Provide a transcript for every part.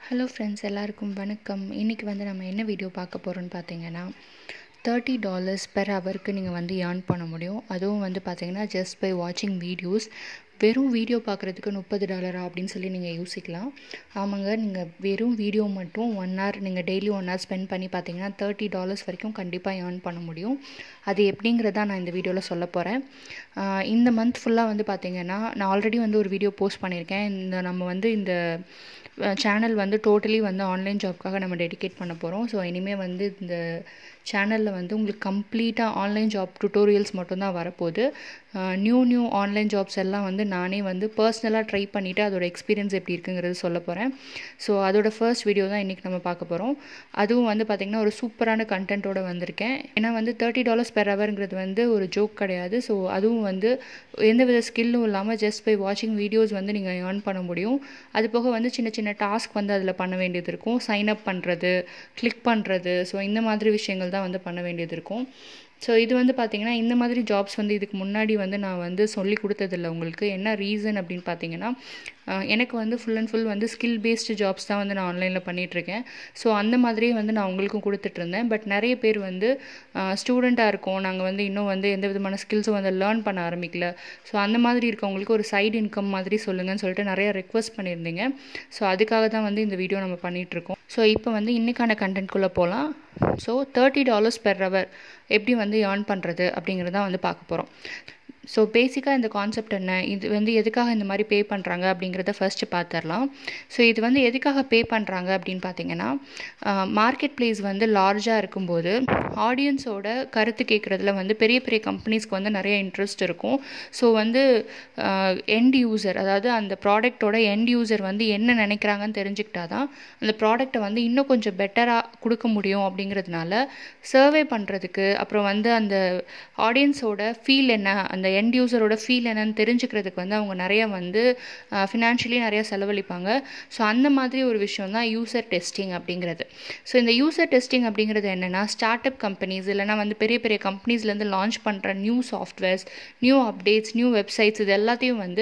hello friends எல்லாருக்கும் வணக்கம் இன்றைக்கி வந்து நம்ம என்ன வீடியோ பார்க்க போகிறோம்னு பார்த்தீங்கன்னா தேர்ட்டி டாலர்ஸ் பெர் ஹவருக்கு நீங்கள் வந்து ஏர்ன் பண்ண முடியும் அதுவும் வந்து பார்த்தீங்கன்னா ஜஸ்ட் பை வாட்சிங் வீடியோஸ் வெறும் வீடியோ பார்க்குறதுக்கு முப்பது டாலரா அப்படின்னு சொல்லி நீங்கள் யோசிக்கலாம் ஆமாங்க நீங்கள் வெறும் வீடியோ மட்டும் ஒன் ஹவர் நீங்கள் டெய்லி ஒன் ஹவர் ஸ்பெண்ட் பண்ணி பார்த்தீங்கன்னா தேர்ட்டி டாலர்ஸ் வரைக்கும் கண்டிப்பாக ஏர்ன் பண்ண முடியும் அது எப்படிங்கிறத நான் இந்த வீடியோவில் சொல்ல போகிறேன் இந்த மந்த் ஃபுல்லாக வந்து பார்த்தீங்கன்னா நான் ஆல்ரெடி வந்து ஒரு வீடியோ போஸ்ட் பண்ணியிருக்கேன் இந்த நம்ம வந்து இந்த சேனல் வந்து டோட்டலி வந்து ஆன்லைன் ஜாப்க்காக நம்ம டெடிகேட் பண்ண போகிறோம் ஸோ இனிமேல் வந்து இந்த சேனலில் வந்து உங்களுக்கு கம்ப்ளீட்டாக ஆன்லைன் ஜாப் டுட்டோரியல்ஸ் மட்டும்தான் வரப்போகுது நியூ நியூ ஆன்லைன் ஜாப்ஸ் எல்லாம் வந்து நானே வந்து பர்சனலாக ட்ரை பண்ணிவிட்டு அதோட எக்ஸ்பீரியன்ஸ் எப்படி இருக்குங்கிறது சொல்ல போகிறேன் ஸோ அதோட ஃபர்ஸ்ட் வீடியோ தான் இன்றைக்கி நம்ம பார்க்க போகிறோம் அதுவும் வந்து பார்த்திங்கன்னா ஒரு சூப்பரான கண்டென்ட்டோட வந்திருக்கேன் ஏன்னா வந்து தேர்ட்டி டாலர்ஸ் பெர் ஹவருங்கிறது வந்து ஒரு ஜோக் கிடையாது ஸோ அதுவும் வந்து எந்த வித ஸ்கில்லும் இல்லாமல் ஜஸ்ட் பை வாட்சிங் வீடியோஸ் வந்து நீங்கள் ஏர்ன் பண்ண முடியும் அது போக வந்து சின்ன சின்ன டாஸ்க் வந்து அதில் பண்ண வேண்டியது இருக்கும் சைன் அப் பண்ணுறது கிளிக் பண்ணுறது ஸோ இந்த மாதிரி விஷயங்கள் தான் வந்து பண்ண வேண்டியது இருக்கும் ஸோ இது வந்து பார்த்திங்கன்னா இந்த மாதிரி ஜாப்ஸ் வந்து இதுக்கு முன்னாடி வந்து நான் வந்து சொல்லி கொடுத்ததில்ல உங்களுக்கு என்ன ரீசன் அப்படின்னு பார்த்தீங்கன்னா எனக்கு வந்து ஃபுல் அண்ட் ஃபுல் வந்து ஸ்கில் பேஸ்டு ஜாப்ஸ் தான் வந்து நான் ஆன்லைனில் பண்ணிகிட்ருக்கேன் ஸோ அந்த மாதிரியே வந்து நான் உங்களுக்கும் கொடுத்துட்ருந்தேன் பட் நிறைய பேர் வந்து ஸ்டூடெண்ட்டாக இருக்கோம் நாங்கள் வந்து இன்னும் வந்து எந்த விதமான ஸ்கில்ஸும் வந்து லேர்ன் பண்ண ஆரம்பிக்கல ஸோ அந்த மாதிரி இருக்கவங்களுக்கு ஒரு சைடு இன்கம் மாதிரி சொல்லுங்கன்னு சொல்லிட்டு நிறைய ரெக்வஸ்ட் பண்ணியிருந்தீங்க ஸோ அதுக்காக தான் வந்து இந்த வீடியோ நம்ம பண்ணிகிட்ருக்கோம் ஸோ இப்போ வந்து இன்றைக்கான கண்டென்ட்குள்ளே போகலாம் so thirty dollars per hour எப்படி வந்து ஏர்ன் பண்ணுறது அப்படிங்கிறத வந்து பார்க்க போகிறோம் ஸோ பேசிக்காக இந்த கான்செப்ட் என்ன இது வந்து எதுக்காக இந்த மாதிரி பே பண்ணுறாங்க அப்படிங்கிறத ஃபஸ்ட்டு பார்த்துடலாம் ஸோ இது வந்து எதுக்காக பே பண்ணுறாங்க அப்படின்னு பார்த்தீங்கன்னா மார்க்கெட் பிளேஸ் வந்து லார்ஜாக இருக்கும்போது ஆடியன்ஸோட கருத்து கேட்குறதுல வந்து பெரிய பெரிய கம்பெனிஸ்க்கு வந்து நிறைய இன்ட்ரெஸ்ட் இருக்கும் ஸோ வந்து எண்ட் யூசர் அதாவது அந்த ப்ராடக்டோட எண்ட் யூசர் வந்து என்ன நினைக்கிறாங்கன்னு தெரிஞ்சுக்கிட்டா தான் அந்த ப்ராடக்டை வந்து இன்னும் கொஞ்சம் பெட்டராக கொடுக்க முடியும் அப்படிங்கிறதுனால சர்வே பண்ணுறதுக்கு அப்புறம் வந்து அந்த ஆடியன்ஸோட ஃபீல் என்ன அந்த எண்ட் யூசரோட ஃபீல் என்னன்னு தெரிஞ்சுக்கிறதுக்கு வந்து அவங்க நிறைய வந்து ஃபினான்ஷியலி நிறைய செலவழிப்பாங்க ஸோ அந்த மாதிரி ஒரு விஷயம் தான் யூசர் டெஸ்டிங் அப்படிங்கிறது ஸோ இந்த யூசர் டெஸ்டிங் அப்படிங்கிறது என்னென்னா ஸ்டார்ட் அப் கம்பெனிஸ் இல்லைனா வந்து பெரிய பெரிய கம்பெனிஸ்லேருந்து லான்ச் பண்ணுற new softwares new updates new websites இது எல்லாத்தையும் வந்து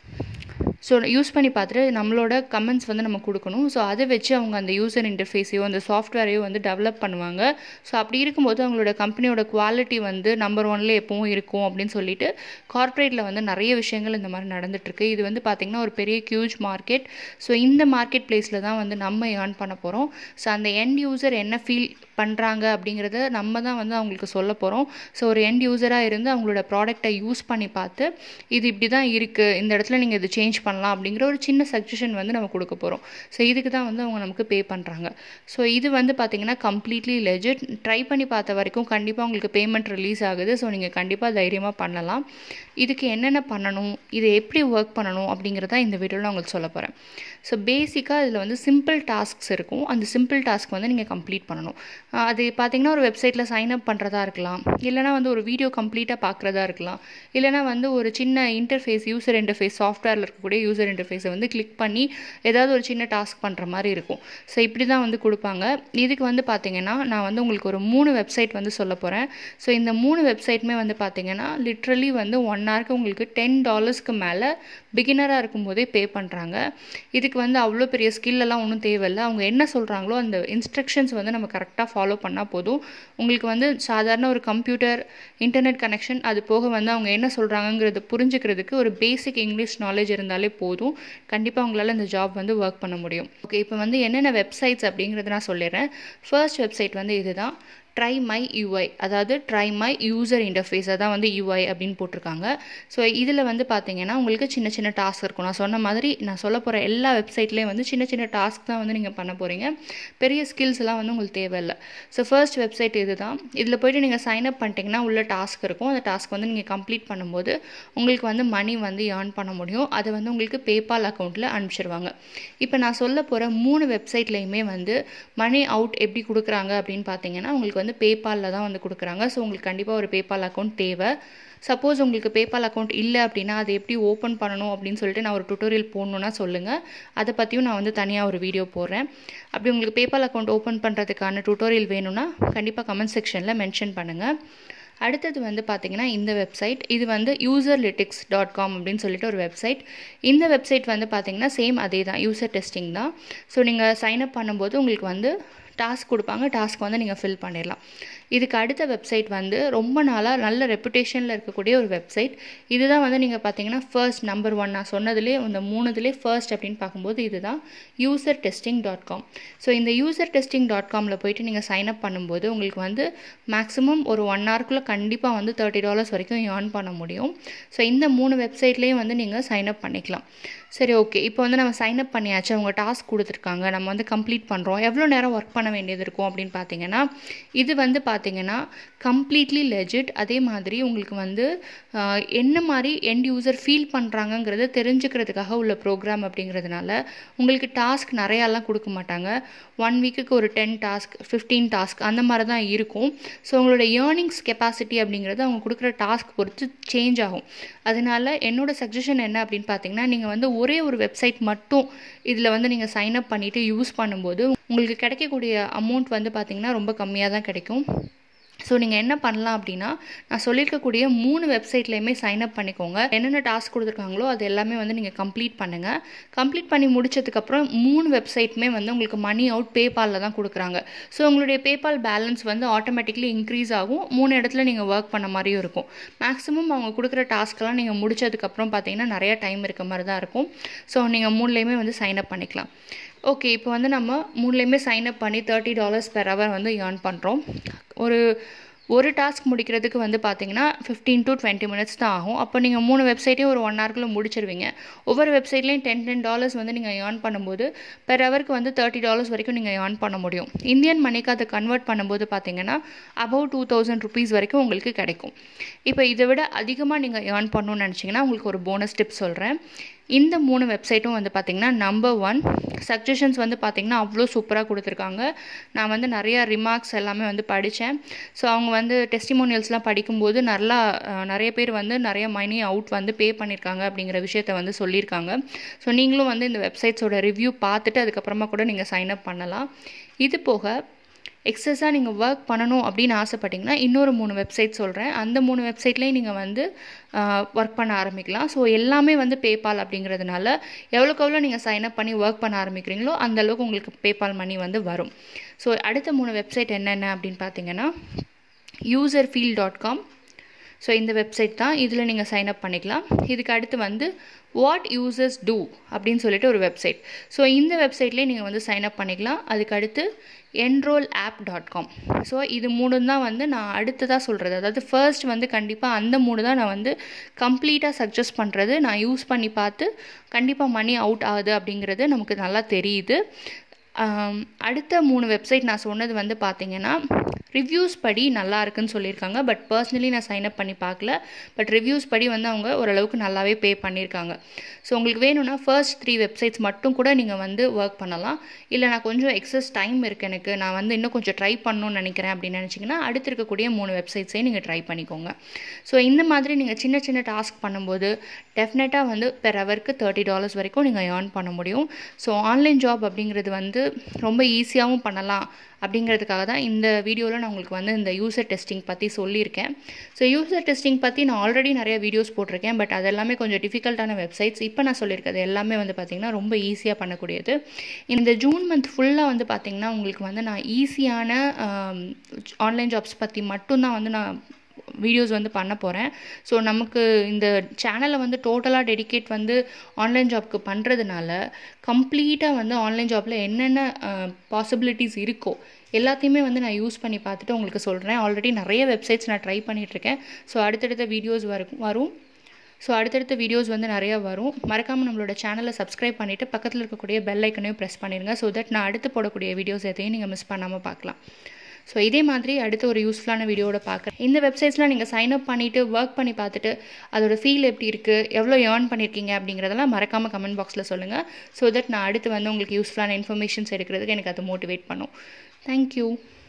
ஸோ யூஸ் பண்ணி பார்த்துட்டு நம்மளோட கமெண்ட்ஸ் வந்து நம்ம கொடுக்கணும் ஸோ அதை வச்சு அவங்க அந்த யூசர் இன்டர்ஃபேஸையோ அந்த சாஃப்ட்வேரையோ வந்து டெவலப் பண்ணுவாங்க ஸோ அப்படி இருக்கும்போது அவங்களோட கம்பெனியோட குவாலிட்டி வந்து நம்பர் ஒன்ல எப்பவும் இருக்கும் அப்படின்னு சொல்லிட்டு கார்ப்பரேட்டில் வந்து நிறைய விஷயங்கள் இந்த மாதிரி நடந்துட்டுருக்கு இது வந்து பார்த்திங்கன்னா ஒரு பெரிய ஹியூஜ் மார்க்கெட் ஸோ இந்த மார்க்கெட் பிளேஸில் தான் வந்து நம்ம ஏர்ன் பண்ண போகிறோம் ஸோ அந்த எண்ட் யூசர் என்ன ஃபீல் பண்ணுறாங்க அப்படிங்கிறத நம்ம தான் வந்து அவங்களுக்கு சொல்ல போகிறோம் ஸோ ஒரு எண்ட் யூஸராக இருந்து அவங்களோட ப்ராடக்டை யூஸ் பண்ணி பார்த்து இது இப்படி தான் இருக்குது இந்த இடத்துல நீங்கள் இது சேஞ்ச் பண்ணலாம் அப்படிங்கிற ஒரு சின்ன சஜஷன் வந்து நம்ம கொடுக்க போகிறோம் ஸோ இதுக்கு தான் வந்து அவங்க நமக்கு பே பண்ணுறாங்க ஸோ இது வந்து பார்த்திங்கன்னா கம்ப்ளீட்லி லெஜிட் ட்ரை பண்ணி பார்த்த வரைக்கும் கண்டிப்பாக உங்களுக்கு பேமெண்ட் ரிலீஸ் ஆகுது ஸோ நீங்கள் கண்டிப்பாக தைரியமாக பண்ணலாம் இதுக்கு என்னென்ன பண்ணணும் இதை எப்படி ஒர்க் பண்ணணும் அப்படிங்கிறத இந்த வீடியோவில் நான் உங்களுக்கு சொல்ல போகிறேன் ஸோ பேசிக்காக இதில் வந்து சிம்பிள் டாஸ்க்ஸ் இருக்கும் அந்த சிம்பிள் டாஸ்க் வந்து நீங்கள் கம்ப்ளீட் பண்ணணும் அது பார்த்திங்கன்னா ஒரு வெப்சைட்டில் சைன் அப் பண்ணுறதா இருக்கலாம் இல்லைனா வந்து ஒரு வீடியோ கம்ப்ளீட்டாக பார்க்குறதா இருக்கலாம் இல்லைனா வந்து ஒரு சின்ன இன்டர்ஃபேஸ் யூசர் இன்டர்ஃபேஸ் சாஃப்ட்வேரில் இருக்கக்கூடிய யூசர் இன்டர்ஃபேஸை வந்து கிளிக் பண்ணி ஏதாவது ஒரு சின்ன டாஸ்க் பண்ணுற மாதிரி இருக்கும் ஸோ இப்படி தான் வந்து கொடுப்பாங்க இதுக்கு வந்து பார்த்திங்கன்னா நான் வந்து உங்களுக்கு ஒரு மூணு வெப்சைட் வந்து சொல்ல போகிறேன் ஸோ இந்த மூணு வெப்சைட்டுமே வந்து பார்த்திங்கன்னா லிட்ரலி வந்து ஒன் ஹவருக்கு உங்களுக்கு டென் டாலர்ஸ்க்கு மேலே பிகினராக இருக்கும்போதே பே பண்ணுறாங்க இதுக்கு வந்து அவ்வளோ பெரிய ஸ்கில்லெல்லாம் ஒன்றும் தேவையில்லை அவங்க என்ன சொல்கிறாங்களோ அந்த இன்ஸ்ட்ரக்ஷன்ஸ் வந்து நம்ம கரெக்டாக ஃபாலோ பண்ணால் போதும் உங்களுக்கு வந்து சாதாரண ஒரு கம்ப்யூட்டர் இன்டர்நெட் கனெக்ஷன் அது போக வந்து அவங்க என்ன சொல்கிறாங்கங்கிறத புரிஞ்சுக்கிறதுக்கு ஒரு பேசிக் இங்கிலீஷ் நாலேஜ் இருந்தாலே போதும் கண்டிப்பாக உங்களால் இந்த ஜாப் வந்து ஒர்க் பண்ண முடியும் ஓகே இப்போ வந்து என்னென்ன வெப்சைட்ஸ் அப்படிங்கிறத நான் சொல்லிடுறேன் ஃபர்ஸ்ட் வெப்சைட் வந்து இதுதான் ட்ரை மை யூஐ அதாவது ட்ரை மை யூசர் இன்டர்ஃபேஸ் அதான் வந்து யூஐ அப்படின்னு போட்டிருக்காங்க ஸோ இதில் வந்து பார்த்தீங்கன்னா உங்களுக்கு சின்ன சின்ன டாஸ்க் இருக்கும் நான் சொன்ன மாதிரி நான் சொல்ல போகிற எல்லா வெப்சைட்லேயும் வந்து சின்ன சின்ன டாஸ்க் தான் வந்து நீங்கள் பண்ண போகிறீங்க பெரிய ஸ்கில்ஸ் எல்லாம் வந்து உங்களுக்கு தேவையில்லை ஸோ ஃபர்ஸ்ட் வெப்சைட் இது தான் இதில் போய்ட்டு நீங்கள் சைன் அப் பண்ணிட்டீங்கன்னா உள்ள டாஸ்க் இருக்கும் அந்த டாஸ்க் வந்து நீங்கள் கம்ப்ளீட் பண்ணும்போது உங்களுக்கு வந்து மணி வந்து ஏர்ன் பண்ண முடியும் அதை வந்து உங்களுக்கு பேபால் அக்கௌண்ட்டில் அனுப்பிச்சிருவாங்க இப்போ நான் சொல்ல போகிற மூணு வெப்சைட்லேயுமே வந்து மணி அவுட் எப்படி கொடுக்குறாங்க அப்படின்னு பார்த்தீங்கன்னா உங்களுக்கு வந்து பேபாலில் தான் வந்து கொடுக்குறாங்க ஸோ உங்களுக்கு கண்டிப்பாக ஒரு பேபால் அக்கௌண்ட் தேவை சப்போஸ் உங்களுக்கு பேபால் அக்கௌண்ட் இல்லை அப்படின்னா அதை எப்படி ஓப்பன் பண்ணணும் அப்படின்னு சொல்லிட்டு நான் ஒரு டுட்டோரியல் போடணுன்னா சொல்லுங்கள் அதை பற்றியும் நான் வந்து தனியாக ஒரு வீடியோ போடுறேன் அப்படி உங்களுக்கு பேபால் அக்கௌண்ட் ஓப்பன் பண்ணுறதுக்கான டுட்டோரியல் வேணும்னா கண்டிப்பாக கமெண்ட் செக்ஷனில் மென்ஷன் பண்ணுங்கள் அடுத்தது வந்து பார்த்திங்கன்னா இந்த வெப்சைட் இது வந்து யூசர் லிட்டிக்ஸ் டாட் காம் அப்படின்னு சொல்லிட்டு ஒரு வெப்சைட் இந்த வெப்சைட் வந்து பார்த்திங்கன்னா சேம் அதே தான் யூசர் டெஸ்டிங் தான் ஸோ நீங்கள் சைன்அப் பண்ணும்போது உங்களுக்கு வந்து டாஸ்க் கொடுப்பாங்க டாஸ்க் வந்து நீங்கள் ஃபில் பண்ணிடலாம் இதுக்கு அடுத்த வெப்சைட் வந்து ரொம்ப நாளாக நல்ல ரெப்புடேஷனில் இருக்கக்கூடிய ஒரு வெப்சைட் இதுதான் வந்து நீங்கள் பார்த்தீங்கன்னா ஃபர்ஸ்ட் நம்பர் ஒன் நான் சொன்னதுலேயே இந்த மூணுதுலேயே ஃபர்ஸ்ட் அப்படின்னு பார்க்கும்போது இதுதான் user testing dot com so இந்த யூசர் டெஸ்டிங் டாட் காமில் போயிட்டு நீங்கள் சைன் அப் பண்ணும்போது உங்களுக்கு வந்து மேக்ஸிமம் ஒரு ஒன் ஹவர்க்குள்ளே கண்டிப்பாக வந்து தேர்ட்டி டாலர்ஸ் வரைக்கும் ஏர்ன் பண்ண முடியும் ஸோ இந்த மூணு வெப்சைட்லேயும் வந்து நீங்கள் சைன் அப் பண்ணிக்கலாம் சரி ஓகே இப்போ வந்து நம்ம சைன் அப் பண்ணியாச்சு அவங்க டாஸ்க் கொடுத்துருக்காங்க நம்ம வந்து கம்ப்ளீட் பண்ணுறோம் எவ்வளோ நேரம் ஒர்க் பண்ண வேண்டியது இருக்கும் அப்படின்னு பார்த்தீங்கன்னா இது வந்து பார்த்தீங்கன்னா கம்ப்ளீட்லி லெஜிட் அதே மாதிரி உங்களுக்கு வந்து என்ன மாதிரி எண்ட் யூசர் ஃபீல் பண்ணுறாங்கங்கிறத தெரிஞ்சுக்கிறதுக்காக உள்ள ப்ரோக்ராம் அப்படிங்கிறதுனால உங்களுக்கு டாஸ்க் நிறையாலாம் கொடுக்க மாட்டாங்க ஒன் வீக்குக்கு ஒரு டென் டாஸ்க் ஃபிஃப்டீன் டாஸ்க் அந்த மாதிரி தான் இருக்கும் ஸோ உங்களோட ஏர்னிங்ஸ் கெப்பாசிட்டி அப்படிங்கிறது அவங்க கொடுக்குற டாஸ்க் பொறுத்து சேஞ்ச் ஆகும் அதனால என்னோட சஜஷன் என்ன அப்படின்னு பார்த்தீங்கன்னா நீங்கள் வந்து ஒரே ஒரு வெப்சைட் மட்டும் இதில் வந்து நீங்கள் சைன் அப் பண்ணிவிட்டு யூஸ் பண்ணும்போது உங்களுக்கு கிடைக்கக்கூடிய அமௌண்ட் வந்து பார்த்திங்கன்னா ரொம்ப கம்மியாக தான் கிடைக்கும் ஸோ நீங்கள் என்ன பண்ணலாம் அப்படின்னா நான் சொல்லியிருக்கக்கூடிய மூணு வெப்சைட்லேயுமே சைன் அப் பண்ணிக்கோங்க என்னென்ன டாஸ்க் கொடுத்துருக்காங்களோ அது எல்லாமே வந்து நீங்கள் கம்ப்ளீட் பண்ணுங்கள் கம்ப்ளீட் பண்ணி முடிச்சதுக்கப்புறம் மூணு வெப்சைட்டுமே வந்து உங்களுக்கு மணி அவுட் பேபாலில் தான் கொடுக்குறாங்க ஸோ உங்களுடைய பேபால் பேலன்ஸ் வந்து ஆட்டோமேட்டிக்லி இன்க்ரீஸ் ஆகும் மூணு இடத்துல நீங்கள் ஒர்க் பண்ண மாதிரியும் இருக்கும் மேக்ஸிமம் அவங்க கொடுக்குற டாஸ்க்கெல்லாம் நீங்கள் முடிச்சதுக்கப்புறம் பார்த்தீங்கன்னா நிறையா டைம் இருக்க மாதிரி தான் இருக்கும் ஸோ நீங்கள் மூணுலேயுமே வந்து சைன் அப் பண்ணிக்கலாம் ஓகே இப்போ வந்து நம்ம மூணுலேயுமே சைன் அப் பண்ணி தேர்ட்டி டாலர்ஸ் பெர் ஹவர் வந்து ஏர்ன் பண்ணுறோம் ஒரு ஒரு டாஸ்க் முடிக்கிறதுக்கு வந்து பார்த்தீங்கன்னா ஃபிஃப்டீன் டு டுவெண்ட்டி மினிட்ஸ் தான் ஆகும் அப்போ நீங்கள் மூணு வெப்சைட்டையும் ஒரு ஒன் ஹவர்க்குள்ளே முடிச்சிருவீங்க ஒவ்வொரு வெப்சைட்லேயும் டென் டென் டாலர்ஸ் வந்து நீங்கள் ஏர்ன் பண்ணும்போது பெர் ஹவருக்கு வந்து தேர்ட்டி டாலர்ஸ் வரைக்கும் நீங்கள் ஏர்ன் பண்ண முடியும் இந்தியன் மணிக்கு அதை கன்வெர்ட் பண்ணும்போது பார்த்தீங்கன்னா அபவ் டூ தௌசண்ட் ருபீஸ் வரைக்கும் உங்களுக்கு கிடைக்கும் இப்போ இதை விட அதிகமாக நீங்கள் ஏர்ன் பண்ணணும்னு நினச்சிங்கன்னா உங்களுக்கு ஒரு போனஸ் டிப் சொல்கிறேன் இந்த மூணு வெப்சைட்டும் வந்து பார்த்திங்கன்னா நம்பர் ஒன் சஜஷன்ஸ் வந்து பார்த்திங்கன்னா அவ்வளோ சூப்பராக கொடுத்துருக்காங்க நான் வந்து நிறையா ரிமார்க்ஸ் எல்லாமே வந்து படித்தேன் ஸோ அவங்க வந்து டெஸ்டிமோனியல்ஸ்லாம் படிக்கும்போது நல்லா நிறைய பேர் வந்து நிறைய மணி அவுட் வந்து பே பண்ணியிருக்காங்க அப்படிங்கிற விஷயத்த வந்து சொல்லியிருக்காங்க ஸோ நீங்களும் வந்து இந்த வெப்சைட்ஸோட ரிவ்யூ பார்த்துட்டு அதுக்கப்புறமா கூட நீங்கள் சைன் அப் பண்ணலாம் இது போக எக்ஸஸாக நீங்கள் ஒர்க் பண்ணணும் அப்படின்னு ஆசைப்பட்டீங்கன்னா இன்னொரு மூணு வெப்சைட் சொல்கிறேன் அந்த மூணு வெப்சைட்லேயும் நீங்கள் வந்து ஒர்க் பண்ண ஆரம்பிக்கலாம் ஸோ எல்லாமே வந்து பேபால் அப்படிங்கிறதுனால எவ்வளோக்கு எவ்வளோ நீங்கள் சைன் அப் பண்ணி ஒர்க் பண்ண ஆரம்பிக்கிறீங்களோ அந்தளவுக்கு உங்களுக்கு பேபால் மணி வந்து வரும் ஸோ அடுத்த மூணு வெப்சைட் என்னென்ன அப்படின்னு பார்த்தீங்கன்னா user feel dot com so இந்த வெப்சைட் தான் இதில் நீங்கள் சைன் அப் பண்ணிக்கலாம் இதுக்கு அடுத்து வந்து வாட் யூசர்ஸ் டூ அப்படின்னு சொல்லிட்டு ஒரு வெப்சைட் ஸோ இந்த வெப்சைட்லேயே நீங்கள் வந்து சைன் அப் பண்ணிக்கலாம் அதுக்கு அடுத்து enrol app dot com so இது மூணு தான் வந்து நான் அடுத்ததாக சொல்கிறது அதாவது ஃபர்ஸ்ட் வந்து கண்டிப்பாக அந்த மூணு தான் நான் வந்து கம்ப்ளீட்டாக சஜஸ்ட் பண்ணுறது நான் யூஸ் பண்ணி பார்த்து கண்டிப்பாக மணி அவுட் ஆகுது அப்படிங்கிறது நமக்கு நல்லா தெரியுது அடுத்த மூணு வெப்சைட் நான் சொன்னது வந்து பார்த்தீங்கன்னா ரிவ்யூஸ் படி நல்லா இருக்குன்னு சொல்லியிருக்காங்க பட் பர்சனலி நான் சைன் அப் பண்ணி பார்க்கல பட் ரிவ்யூஸ் படி வந்து அவங்க ஓரளவுக்கு நல்லாவே பே பண்ணியிருக்காங்க ஸோ உங்களுக்கு வேணும்னா ஃபர்ஸ்ட் த்ரீ வெப்சைட்ஸ் மட்டும் கூட நீங்கள் வந்து ஒர்க் பண்ணலாம் இல்லை நான் கொஞ்சம் எக்ஸஸ் டைம் இருக்குது எனக்கு நான் வந்து இன்னும் கொஞ்சம் ட்ரை பண்ணணும்னு நினைக்கிறேன் அப்படின்னு நினச்சிங்கன்னா அடுத்து இருக்கக்கூடிய மூணு வெப்சைட்ஸையும் நீங்கள் ட்ரை பண்ணிக்கோங்க ஸோ இந்த மாதிரி நீங்கள் சின்ன சின்ன டாஸ்க் பண்ணும்போது டெஃபினட்டாக வந்து பெர் ஹவருக்கு தேர்ட்டி டாலர்ஸ் வரைக்கும் நீங்கள் ஏர்ன் பண்ண முடியும் ஸோ ஆன்லைன் ஜாப் அப்படிங்கிறது வந்து ரொம்ப ஈஸியாகவும் பண்ணலாம் அப்படிங்கிறதுக்காக தான் இந்த வீடியோவில் நான் உங்களுக்கு வந்து இந்த யூசர் டெஸ்டிங் பற்றி சொல்லியிருக்கேன் ஸோ யூசர் டெஸ்டிங் பற்றி நான் ஆல்ரெடி நிறைய வீடியோஸ் போட்டிருக்கேன் பட் அது எல்லாமே கொஞ்சம் டிஃபிகல்ட்டான வெப்சைட்ஸ் இப்போ நான் சொல்லியிருக்கிறது எல்லாமே வந்து பார்த்திங்கன்னா ரொம்ப ஈஸியாக பண்ணக்கூடியது இந்த ஜூன் மந்த் ஃபுல்லாக வந்து பார்த்திங்கன்னா உங்களுக்கு வந்து நான் ஈஸியான ஆன்லைன் ஜாப்ஸ் பற்றி மட்டும்தான் வந்து நான் வீடியோஸ் வந்து பண்ண போகிறேன் ஸோ நமக்கு இந்த சேனலை வந்து டோட்டலாக டெடிகேட் வந்து ஆன்லைன் ஜாப்க்கு பண்ணுறதுனால கம்ப்ளீட்டாக வந்து ஆன்லைன் ஜாப்பில் என்னென்ன பாசிபிலிட்டிஸ் இருக்கோ எல்லாத்தையுமே வந்து நான் யூஸ் பண்ணி பார்த்துட்டு உங்களுக்கு சொல்கிறேன் ஆல்ரெடி நிறைய வெப்சைட்ஸ் நான் ட்ரை பண்ணிகிட்ருக்கேன் ஸோ அடுத்தடுத்த வீடியோஸ் வரும் வரும் ஸோ அடுத்தடுத்த வீடியோஸ் வந்து நிறையா வரும் மறக்காமல் நம்மளோட சேனலை சப்ஸ்கிரைப் பண்ணிவிட்டு பக்கத்தில் இருக்கக்கூடிய பெல் ஐக்கனையும் ப்ரெஸ் பண்ணிடுங்க ஸோ தட் நான் அடுத்து போடக்கூடிய வீடியோஸ் எதையும் நீங்கள் மிஸ் பண்ணாமல் பார்க்கலாம் ஸோ இதே மாதிரி அடுத்த ஒரு யூஸ்ஃபுல்லான வீடியோட பார்க்குறேன் இந்த வெப்சைட்ஸ்லாம் நீங்கள் சைன் அப் பண்ணிவிட்டு ஒர்க் பண்ணி பார்த்துட்டு அதோட ஃபீல் எப்படி இருக்குது எவ்வளோ ஏர்ன் பண்ணியிருக்கீங்க அப்படிங்கிறதெல்லாம் மறக்காமல் கமெண்ட் பாக்ஸில் சொல்லுங்கள் ஸோ தட் நான் அடுத்து வந்து உங்களுக்கு யூஸ்ஃபுல்லான இன்ஃபர்மேஷன்ஸ் எடுக்கிறதுக்கு எனக்கு அதை மோட்டிவேட் பண்ணும் தேங்க்யூ